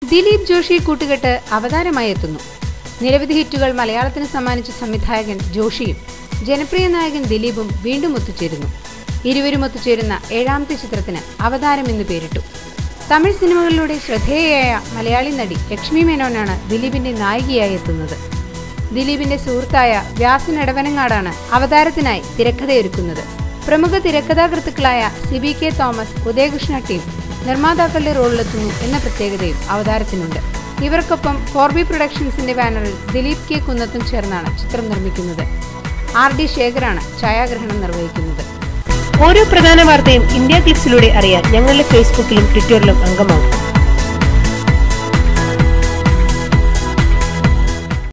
ദിലീപ് ജോഷി കൂട്ടുകെട്ട് അവതാരമായി എത്തുന്നു നിരവധി ഹിറ്റുകൾ മലയാളത്തിന് സമ്മാനിച്ച സംവിധായകൻ ജോഷിയും ജനപ്രിയ നായകൻ ദിലീപും വീണ്ടും ഒത്തുചേരുന്നു ഇരുവരും ഒത്തുചേരുന്ന ഏഴാമത്തെ ചിത്രത്തിന് അവതാരം എന്ന് പേരിട്ടു തമിഴ് സിനിമകളിലൂടെ ശ്രദ്ധേയയായ മലയാളി നടി ലക്ഷ്മി മേനോനാണ് ദിലീപിന്റെ നായികയായി എത്തുന്നത് ദിലീപിന്റെ സുഹൃത്തായ വ്യാസൻ എടവനങ്ങാടാണ് അവതാരത്തിനായി തിരക്കഥയൊരുക്കുന്നത് പ്രമുഖ തിരക്കഥാകൃത്തുക്കളായ Siby K Thomas Udayakrishna team നിർമ്മാതാക്കളുടെ റോളിലെത്തുന്നു എന്ന പ്രത്യേകതയും അവതാരത്തിനുണ്ട് ഇവർക്കൊപ്പം ഫോർബി പ്രൊഡക്ഷൻസിന്റെ ബാനറിൽ ദിലീപ് കെ കുന്നത്തും ചേർന്നാണ് ചിത്രം നിർമ്മിക്കുന്നത് ആർ ഡി ശേഖറാണ് ഛായാഗ്രഹണം നിർവഹിക്കുന്നത് ഓരോ പ്രധാന വാർത്തയും ഇന്ത്യ ക്ലിക്സിലൂടെ അറിയാൻ ഞങ്ങളുടെ ഫേസ്ബുക്കിലും ട്വിറ്ററിലും അംഗമാകും